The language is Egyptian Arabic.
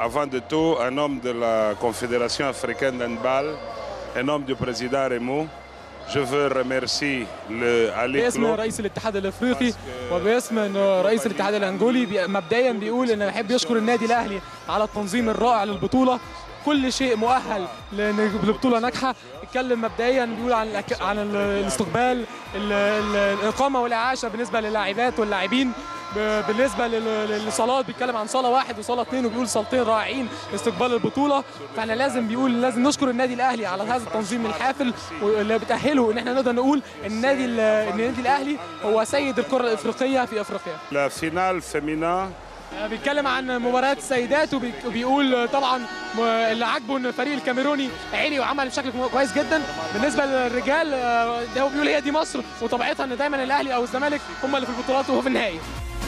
avant de tout, un homme de la Confédération africaine d'handball, un homme du président Remo. Je veux remercier le Ali باسم Club. رئيس الاتحاد الافريقي وباسم إنه رئيس الاتحاد الانجولي بي- مبدئيا بيقول انه يحب يشكر النادي الاهلي على التنظيم الرائع للبطوله كل شيء مؤهل لن- لبطوله ناجحه اتكلم مبدئيا بيقول عن الأك- عن ال- الاستقبال ال- ال- الاقامه والاعاشه بالنسبه للاعبات واللاعبين ب- بالنسبه لل- للصالات بيتكلم عن صاله واحد وصاله اثنين وبيقول صالتين رائعين لاستقبال البطوله فاحنا لازم بيقول لازم نشكر النادي الاهلي على هذا التنظيم الحافل واللي بتاهله ان احنا نقدر نقول النادي ال- النادي الاهلي هو سيد الكره الافريقيه في افريقيا La finale féminin, آه، بيتكلم عن مباريات السيدات وبي- وبيقول طبعا م- اللي عاجبه ان الفريق الكاميروني عالي وعمل بشكل كويس جدا بالنسبه للرجال آه، ده هو بيقول هي دي مصر وطبيعتها ان دايما الاهلي او الزمالك هم اللي في البطولات وهو في النهائي